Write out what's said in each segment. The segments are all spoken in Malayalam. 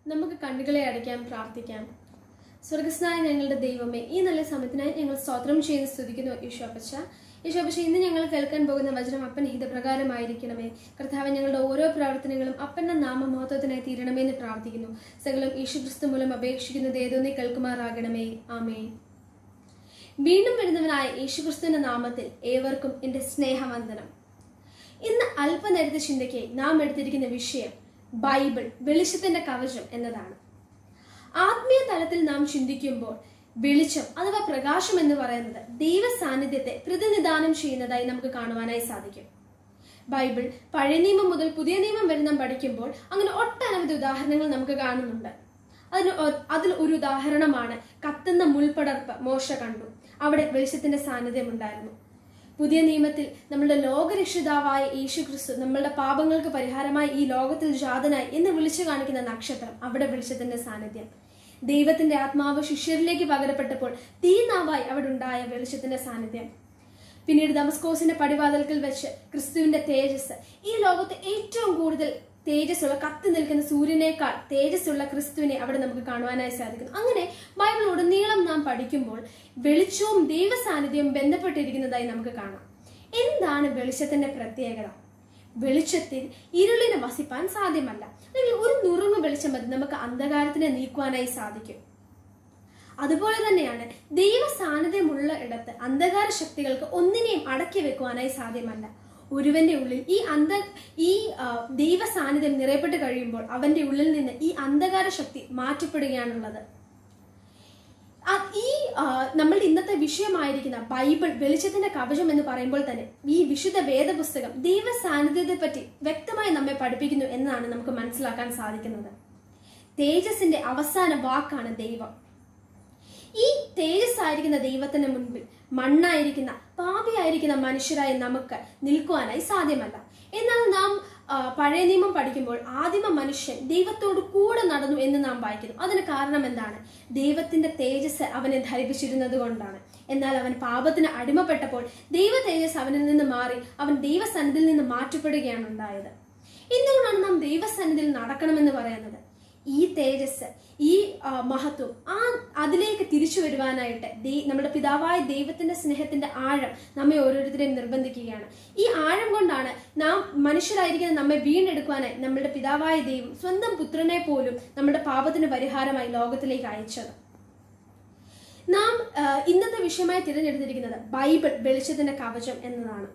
നമുക്ക് കണ്ണുകളെ അടയ്ക്കാൻ പ്രാർത്ഥിക്കാം സ്വർഗസ്നായ ഞങ്ങളുടെ ദൈവമേ ഈ നല്ല സമയത്തിനായി ഞങ്ങൾ സ്തോത്രം ചെയ്ത് സ്തുതിക്കുന്നു ഈശോപ്പച്ച ഈശോപ്പച്ച ഇന്ന് ഞങ്ങൾ കേൾക്കാൻ പോകുന്ന വചനം അപ്പൻ ഹിതപ്രകാരമായിരിക്കണമേ കർത്താവ് ഞങ്ങളുടെ ഓരോ പ്രവർത്തനങ്ങളും അപ്പന്റെ നാമമഹത്വത്തിനായി തീരണമേ എന്ന് പ്രാർത്ഥിക്കുന്നു സകലം യേശുക്രിസ്തു മൂലം അപേക്ഷിക്കുന്നത് ഏതൊന്നീ കേൾക്കുമാറാകണമേ ആമേ വീണ്ടും വരുന്നവനായ യേശുക്രിസ്തുവിന്റെ നാമത്തിൽ ഏവർക്കും എന്റെ സ്നേഹവന്ദനം ഇന്ന് അല്പനേരത്തെ ചിന്തയ്ക്ക് നാം എടുത്തിരിക്കുന്ന വിഷയം ബൈബിൾ വെളിച്ചത്തിന്റെ കവചം എന്നതാണ് ആത്മീയ തലത്തിൽ നാം ചിന്തിക്കുമ്പോൾ വെളിച്ചം അഥവാ പ്രകാശം എന്ന് പറയുന്നത് ദൈവ സാന്നിധ്യത്തെ പ്രതിനിധാനം ചെയ്യുന്നതായി നമുക്ക് കാണുവാനായി സാധിക്കും ബൈബിൾ പഴയ നിയമം മുതൽ പുതിയ നിയമം വരെ നാം പഠിക്കുമ്പോൾ അങ്ങനെ ഒട്ടനവധി ഉദാഹരണങ്ങൾ നമുക്ക് കാണുന്നുണ്ട് അതിന് ഒ- അതിൽ ഒരു ഉദാഹരണമാണ് കത്തുന്ന മുൾപടർപ്പ് മോശ കണ്ടു അവിടെ വെളിച്ചത്തിന്റെ സാന്നിധ്യം ഉണ്ടായിരുന്നു പുതിയ നിയമത്തിൽ നമ്മുടെ ലോകരക്ഷിതാവായ യേശു ക്രിസ്തു നമ്മളുടെ പാപങ്ങൾക്ക് പരിഹാരമായി ഈ ലോകത്തിൽ ജാതനായി എന്ന് വിളിച്ചു കാണിക്കുന്ന നക്ഷത്രം അവിടെ വെളിച്ചത്തിന്റെ സാന്നിധ്യം ദൈവത്തിന്റെ ആത്മാവ് ശിഷ്യരിലേക്ക് പകരപ്പെട്ടപ്പോൾ തീനാവായി അവിടെ ഉണ്ടായ വെളിച്ചത്തിന്റെ സാന്നിധ്യം പിന്നീട് ദമസ്കോസിന്റെ പടിവാതിൽക്കൽ വെച്ച് ക്രിസ്തുവിന്റെ തേജസ് ഈ ലോകത്ത് ഏറ്റവും കൂടുതൽ തേജസ്സുള്ള കത്തി നിൽക്കുന്ന സൂര്യനേക്കാൾ തേജസ്സുള്ള ക്രിസ്തുവിനെ അവിടെ നമുക്ക് കാണുവാനായി സാധിക്കുന്നു അങ്ങനെ ബൈബിൾ ഉടനീളം നാം പഠിക്കുമ്പോൾ വെളിച്ചവും ദൈവ സാന്നിധ്യവും ബന്ധപ്പെട്ടിരിക്കുന്നതായി നമുക്ക് കാണാം എന്താണ് വെളിച്ചത്തിന്റെ പ്രത്യേകത വെളിച്ചത്തിൽ ഇരുളിനെ വസിപ്പാൻ സാധ്യമല്ല അല്ലെങ്കിൽ ഒരു നുറുങ്ങ് വെളിച്ചം മതി നമുക്ക് അന്ധകാരത്തിനെ നീക്കുവാനായി സാധിക്കും അതുപോലെ തന്നെയാണ് ദൈവ സാന്നിധ്യമുള്ള ഇടത്ത് അന്ധകാര ശക്തികൾക്ക് ഒന്നിനെയും അടക്കി വെക്കുവാനായി സാധ്യമല്ല ഒരുവന്റെ ഉള്ളിൽ ഈ അന്ധ ഈ ആ, ദൈവ സാന്നിധ്യം നിറയപ്പെട്ട് കഴിയുമ്പോൾ അവന്റെ ഉള്ളിൽ നിന്ന് ഈ അന്ധകാര ശക്തി മാറ്റപ്പെടുകയാണുള്ളത് ആ- ഈ ആ, നമ്മളുടെ ഇന്നത്തെ വിഷയമായിരിക്കുന്ന ബൈബിൾ വെളിച്ചത്തിന്റെ കവചം എന്ന് പറയുമ്പോൾ തന്നെ ഈ വിശുദ്ധ വേദപുസ്തകം ദൈവ സാന്നിധ്യത്തെ പറ്റി വ്യക്തമായി നമ്മെ പഠിപ്പിക്കുന്നു എന്നാണ് നമുക്ക് മനസ്സിലാക്കാൻ സാധിക്കുന്നത് തേജസിന്റെ അവസാന വാക്കാണ് ദൈവം ഈ തേജസ് ആയിരിക്കുന്ന ദൈവത്തിന് മുൻപിൽ മണ്ണായിരിക്കുന്ന പാപിയായിരിക്കുന്ന മനുഷ്യരായ നമുക്ക് നിൽക്കുവാനായി സാധ്യമല്ല എന്നാൽ നാം ആ, പഴയ നിയമം പഠിക്കുമ്പോൾ ആദിമ മനുഷ്യൻ ദൈവത്തോട് കൂടെ നടന്നു എന്ന് നാം വായിക്കുന്നു അതിന് കാരണം എന്താണ് ദൈവത്തിന്റെ തേജസ് അവനെ ധരിപ്പിച്ചിരുന്നത് കൊണ്ടാണ് എന്നാൽ അവൻ പാപത്തിന് അടിമപ്പെട്ടപ്പോൾ ദൈവ തേജസ് അവനിൽ നിന്ന് മാറി അവൻ ദൈവസന്നിധിയിൽ നിന്ന് മാറ്റപ്പെടുകയാണ് ഉണ്ടായത് എന്തുകൊണ്ടാണ് നാം ദൈവസന്നിധിയിൽ നടക്കണമെന്ന് പറയുന്നത് ഈ തേജസ് ഈ ആ, മഹത്വം ആ അതിലേക്ക് തിരിച്ചു വരുവാനായിട്ട് ദൈ- നമ്മുടെ പിതാവായ ദൈവത്തിന്റെ സ്നേഹത്തിന്റെ ആഴം നമ്മെ ഓരോരുത്തരെയും നിർബന്ധിക്കുകയാണ് ഈ ആഴം കൊണ്ടാണ് നാം മനുഷ്യരായിരിക്കുന്ന നമ്മെ വീണ്ടെടുക്കുവാനായി നമ്മുടെ പിതാവായ ദൈവം സ്വന്തം പുത്രനെ പോലും നമ്മുടെ പാപത്തിന് പരിഹാരമായി ലോകത്തിലേക്ക് അയച്ചത് നാം ആ, ഇന്നത്തെ വിഷയമായി തിരഞ്ഞെടുത്തിരിക്കുന്നത് ബൈബിൾ വെളിച്ചത്തിന്റെ കവചം എന്നതാണ്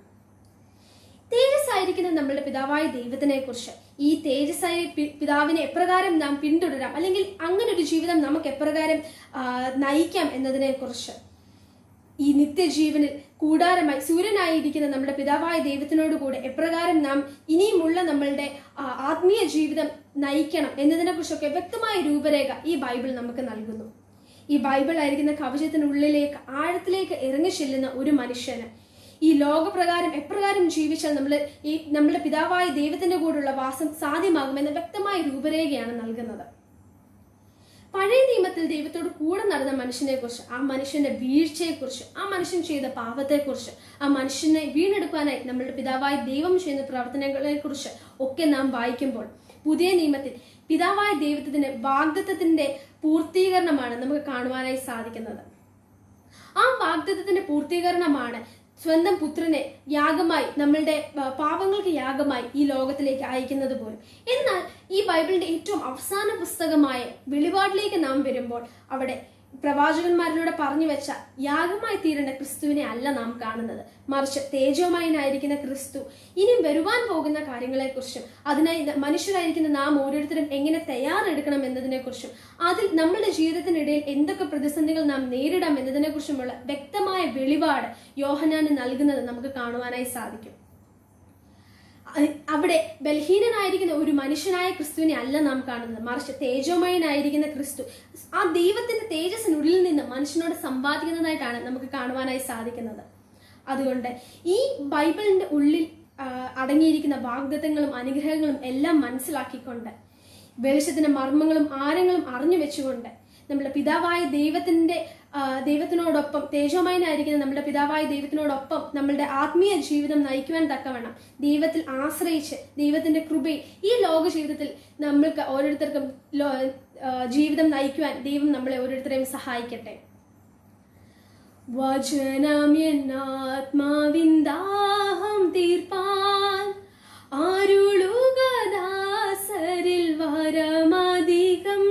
തേജസ് ആയിരിക്കുന്ന നമ്മുടെ പിതാവായ ദൈവത്തിനെ കുറിച്ച് ഈ തേജസ്സായ പി- പിതാവിനെ എപ്രകാരം നാം പിന്തുടരാം അല്ലെങ്കിൽ അങ്ങനെ ഒരു ജീവിതം നമുക്ക് എപ്രകാരം ആ, നയിക്കാം എന്നതിനെ കുറിച്ച് ഈ നിത്യജീവനിൽ കൂടാരമായി സൂര്യനായിരിക്കുന്ന നമ്മുടെ പിതാവായ ദൈവത്തിനോട് കൂടെ എപ്രകാരം നാം ഇനിയുമുള്ള നമ്മളുടെ ആ, ആത്മീയ ജീവിതം നയിക്കണം എന്നതിനെ കുറിച്ചൊക്കെ വ്യക്തമായ രൂപരേഖ ഈ ബൈബിൾ നമുക്ക് നൽകുന്നു ഈ ബൈബിൾ ആയിരിക്കുന്ന കവചത്തിനുള്ളിലേക്ക് ആഴത്തിലേക്ക് ഇറങ്ങി ചെല്ലുന്ന ഒരു മനുഷ്യന് ഈ ലോകപ്രകാരം എപ്രകാരം ജീവിച്ചാൽ നമ്മൾ ഈ നമ്മുടെ പിതാവായ ദൈവത്തിന്റെ കൂടെയുള്ള വാസം സാധ്യമാകുമെന്ന വ്യക്തമായ രൂപരേഖയാണ് നൽകുന്നത് പഴയ നിയമത്തിൽ ദൈവത്തോട് കൂടെ നടന്ന മനുഷ്യനെ കുറിച്ച് ആ മനുഷ്യന്റെ വീഴ്ചയെക്കുറിച്ച് ആ മനുഷ്യൻ ചെയ്ത പാപത്തെക്കുറിച്ച് ആ മനുഷ്യനെ വീണ്ടെടുക്കാനായി നമ്മുടെ പിതാവായ ദൈവം ചെയ്യുന്ന പ്രവർത്തനങ്ങളെ കുറിച്ച് ഒക്കെ നാം വായിക്കുമ്പോൾ പുതിയ നിയമത്തിൽ പിതാവായ ദൈവത്തിന്റെ വാഗ്ദത്തത്തിന്റെ പൂർത്തീകരണമാണ് നമുക്ക് കാണുവാനായി സാധിക്കുന്നത് ആ വാഗ്ദത്തത്തിന്റെ പൂർത്തീകരണമാണ് സ്വന്തം പുത്രനെ യാഗമായി നമ്മളുടെ ആ, പാപങ്ങൾക്ക് യാഗമായി ഈ ലോകത്തിലേക്ക് അയക്കുന്നത് പോലും എന്നാൽ ഈ ബൈബിളിന്റെ ഏറ്റവും അവസാന പുസ്തകമായ വെളിപാടിലേക്ക് നാം വരുമ്പോൾ അവിടെ പ്രവാചകന്മാരിലൂടെ പറഞ്ഞു വെച്ച യാഗമായി തീരേണ്ട ക്രിസ്തുവിനെ അല്ല നാം കാണുന്നത് മറിച്ച് തേജോമയനായിരിക്കുന്ന ക്രിസ്തു ഇനി വരുവാൻ പോകുന്ന കാര്യങ്ങളെക്കുറിച്ചും അതിനായി ന- മനുഷ്യരായിരിക്കുന്ന നാം ഓരോരുത്തരും എങ്ങനെ തയ്യാറെടുക്കണം എന്നതിനെക്കുറിച്ചും അതിൽ നമ്മുടെ ജീവിതത്തിനിടയിൽ എന്തൊക്കെ പ്രതിസന്ധികൾ നാം നേരിടാം എന്നതിനെക്കുറിച്ചുമുള്ള വ്യക്തമായ വെളിപാട് യോഹനാന് നൽകുന്നത് നമുക്ക് കാണുവാനായി സാധിക്കും അ- അവിടെ ബലഹീനനായിരിക്കുന്ന ഒരു മനുഷ്യനായ ക്രിസ്തുവിനെ അല്ല നാം കാണുന്നത് മറിച്ച് തേജോമയനായിരിക്കുന്ന ക്രിസ്തു ആ ദൈവത്തിന്റെ തേജസ്സിനുള്ളിൽ നിന്ന് മനുഷ്യനോട് സമ്പാദിക്കുന്നതായിട്ടാണ് നമുക്ക് കാണുവാനായി സാധിക്കുന്നത് അതുകൊണ്ട് ഈ ബൈബിളിന്റെ ഉള്ളിൽ ആ, അടങ്ങിയിരിക്കുന്ന വാഗ്ദത്തങ്ങളും അനുഗ്രഹങ്ങളും എല്ലാം മനസ്സിലാക്കിക്കൊണ്ട് വെളിച്ചത്തിന്റെ മർമ്മങ്ങളും ആരങ്ങളും അറിഞ്ഞു വെച്ചുകൊണ്ട് നമ്മുടെ പിതാവായ ദൈവത്തിന്റെ ആ, ദൈവത്തിനോടൊപ്പം തേജോമയനായിരിക്കുന്ന നമ്മുടെ പിതാവായ ദൈവത്തിനോടൊപ്പം നമ്മളുടെ ആത്മീയ ജീവിതം നയിക്കുവാൻ തക്കവണ്ണം ദൈവത്തിൽ ആശ്രയിച്ച് ദൈവത്തിന്റെ കൃപയിൽ ഈ ലോക ജീവിതത്തിൽ നമ്മൾക്ക് ഓരോരുത്തർക്കും ലോ- ആ, ജീവിതം നയിക്കുവാൻ ദൈവം നമ്മളെ ഓരോരുത്തരെയും സഹായിക്കട്ടെ വചനം എന്നാത്മാവിന്ദാഹം തീർപ്പാൻ ആരുളുകദാസരിൽ വരമധികം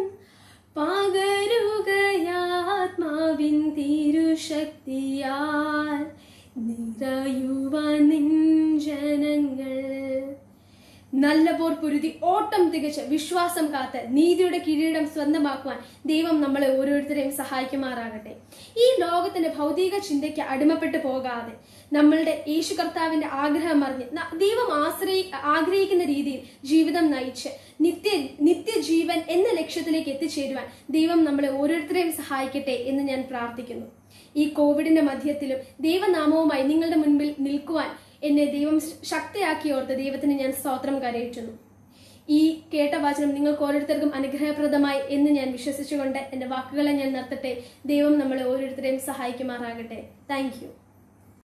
പകരുകയാത്മാവിൻ തിരുശക്തിയാൽ നിറയുവാൻ നിൻ ജനങ്ങൾ നല്ല പോർ പൊരുതി ഓട്ടം തികച്ച് വിശ്വാസം കാത്ത് നീതിയുടെ കിരീടം സ്വന്തമാക്കുവാൻ ദൈവം നമ്മളെ ഓരോരുത്തരെയും സഹായിക്കുമാറാകട്ടെ ഈ ലോകത്തിന്റെ ഭൗതിക ചിന്തയ്ക്ക് അടിമപ്പെട്ടു പോകാതെ നമ്മളുടെ യേശു കർത്താവിന്റെ ആഗ്രഹം അറിഞ്ഞ് ന- ദൈവം ആശ്രയി ആഗ്രഹിക്കുന്ന രീതിയിൽ ജീവിതം നയിച്ച് നിത്യ നിത്യജീവൻ എന്ന ലക്ഷ്യത്തിലേക്ക് എത്തിച്ചേരുവാൻ ദൈവം നമ്മളെ ഓരോരുത്തരെയും സഹായിക്കട്ടെ എന്ന് ഞാൻ പ്രാർത്ഥിക്കുന്നു ഈ കോവിഡിന്റെ മധ്യത്തിലും ദൈവനാമവുമായി നിങ്ങളുടെ മുൻപിൽ നിൽക്കുവാൻ എന്നെ ദൈവം ശക്തിയാക്കി ഓർത്ത് ദൈവത്തിന് ഞാൻ സ്തോത്രം കരയിറ്റുന്നു ഈ കേട്ട വചനം നിങ്ങൾക്ക് ഓരോരുത്തർക്കും അനുഗ്രഹപ്രദമായി എന്ന് ഞാൻ വിശ്വസിച്ചുകൊണ്ട് എൻ്റെ വാക്കുകളെ ഞാൻ നിർത്തട്ടെ ദൈവം നമ്മളെ ഓരോരുത്തരെയും സഹായിക്കുമാറാകട്ടെ താങ്ക് യു